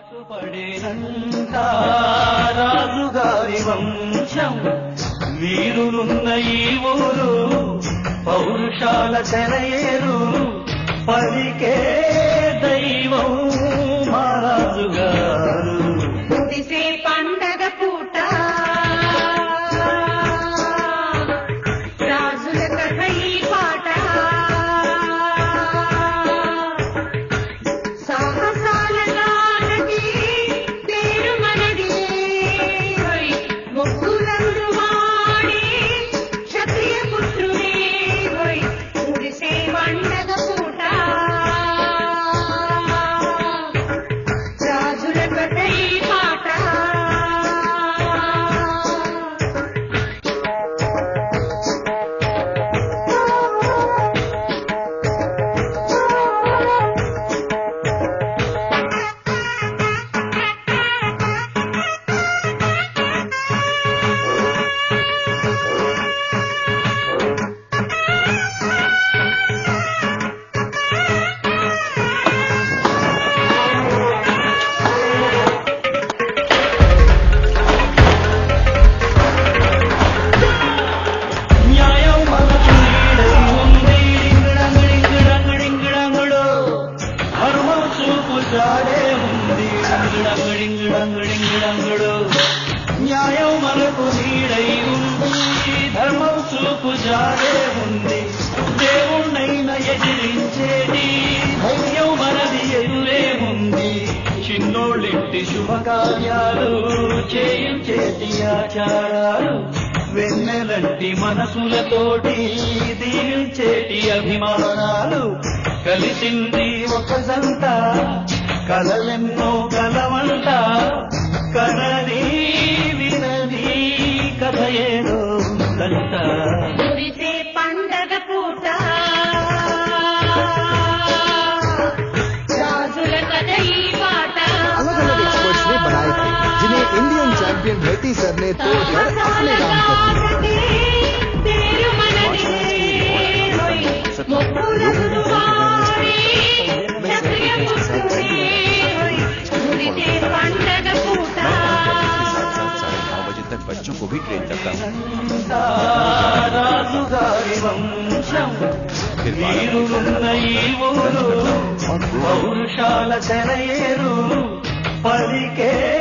పడేనంట రాజుగారి వంశం వీరులున్న ఈ ఊరు పౌరుషాల తెరయేరు పలికే దైవం మా రాజుగారు కుదిసే పండగ పూట రాజుల కథ ఈ పాట సాహసాల నాటకి పేరు మనది ముగ్గులందు వాడి క్షత్రియ పుత్రుడే హోయ్ కుదిసే పండగ పూట రాజుల కథ ఈ పాట న్యాయం మనకు నీడై ఉంది డింగిడంగిడింగిడంగిడింగిడంగుడు ధర్మం చూపు జాడే ఉంది డింగిడంగిడింగిడంగిడింగిడంగుడు న్యాయం మనకు నీడై ఉంది ధర్మం చూపు జాడే ఉంది దేవుణ్ణైనా ఎదిరించేది ధైర్యం మనది ఎదురే ఉంది చిన్నోళ్ళింటి శుభకార్యాలు చేయించేటి ఆచారాలు వెన్నెలంటి మనసులతోటి దీవించేటి అభిమానాలు కలిసింది ఒక జంట కలలెన్నో కలవంట కనని వినని కథ ఏదో ఉందంట కురిసే పండగ పూట రాజుల కథ ఈ పాట अलग अलग एक्सपर्ट्स ने बनाए थे जिन्हें इंडियन चैंपियन मेहती सर ने तोड़कर अपने नाम कर दिया పేరు మనది హోయ్ ముగ్గులందు వాడి క్షత్రియ పుత్రుడే హోయ్ కురిసే పండగ పూట साढ़े नौ बजे तक बच्चों को भी ट्रेन करता हूँ రాజుగారి వంశం వీరులున్న ఈ ఊరు పౌరుషాల తెరయేరు పలికే